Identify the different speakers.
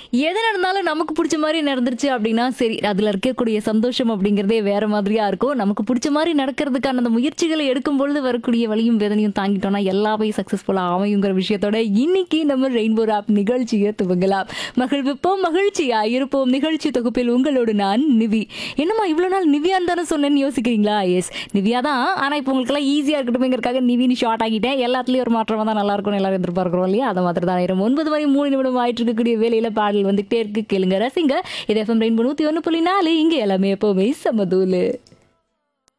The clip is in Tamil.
Speaker 1: எது நடந்தாலும் நமக்கு பிடிச்ச மாதிரி நடந்துருச்சு அப்படின்னா சரி அதுல இருக்கக்கூடிய சந்தோஷம் அப்படிங்கிறதே வேற மாதிரியா இருக்கும் நமக்கு பிடிச்ச மாதிரி நடக்கிறதுக்கான அந்த முயற்சிகளை எடுக்கும் பொழுது வரக்கூடிய வலியும் வேதனையும் தாங்கிட்டோம்னா எல்லாமே சக்சஸ்ஃபுல்லா அமையுங்கிற விஷயத்தோட இன்னைக்கு நம்ம ரெயின்போ ஆப் நிகழ்ச்சியை துவங்கலாம் மகிழ்விப்போம் மகிழ்ச்சியா இருப்போம் நிகழ்ச்சி தொகுப்பில் உங்களோடு நான் நிவி என்னம்மா இவ்வளவு நாள் நிவியான்னு தானே சொன்னேன்னு யோசிக்கிறீங்களா எஸ் நிவியா தான் ஆனா இப்போ உங்களுக்கெல்லாம் ஈஸியா இருக்கட்டுமேங்கிறதுக்காக நிவின்னு ஷார்ட் ஆகிட்டேன் எல்லாத்துலயும் ஒரு மாற்றம் தான் நல்லா இருக்கும் எல்லாரும் எதிர்பார்க்கிறோம் இல்லையா அதை மாதிரி தான் நேரம் ஒன்பது மணி மூணு நிமிடம் ஆயிட்டு இருக்கக்கூடிய வேலையில பாடல் வந்துட்டே இருக்கு கேளுங்க ரசிங்க இது எஃப்எம் ரெயின்போ நூத்தி ஒன்று புள்ளி நாலு இங்க எல்லாமே எப்பவுமே சமதூலு